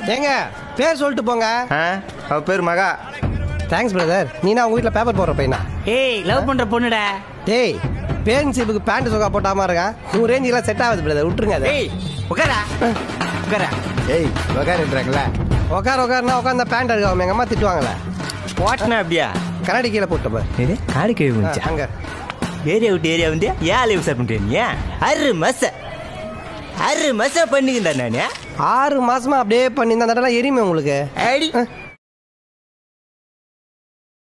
ஏங்க பேர் சொல்லிட்டு போங்க ஆ அவ பேர் மகா தேங்க்ஸ் பிரதர் நீனா உங்க வீட்டில் பேப்பர் போடுற பையனா ஏய் லவ் பண்ற பொண்ணுடா டேய் பேரன்ஷிப்புக்கு பேண்ட் சொக்கா போட்டாம இருக்கான் உன் ரேஞ்சுலாம் செட் ஆகுது பிரதர் விட்டுருங்க அதை ஏய் உட்காரா உட்காரா ஏய் உக்காருன்றாங்களா உட்கார உட்காருனா உட்காந்து பேண்ட் எடுக்காம எங்க அம்மா திட்டுவாங்களே போட்டனா அப்படியா கண்ணாடி கீழே போட்டு பாரு இது காடு கழுவி ஆ, அங்க ஏரியா விட்டு ஏரியா வந்து ஏன் லைவ் சார் பண்ணுறீங்க அரு மச அரு மச பண்ணிக்கிட்டா நானு ஆறு மாசமா அப்படியே பண்ணி அந்த இடம்லாம் எரியுமே உங்களுக்கு அடி ஆ.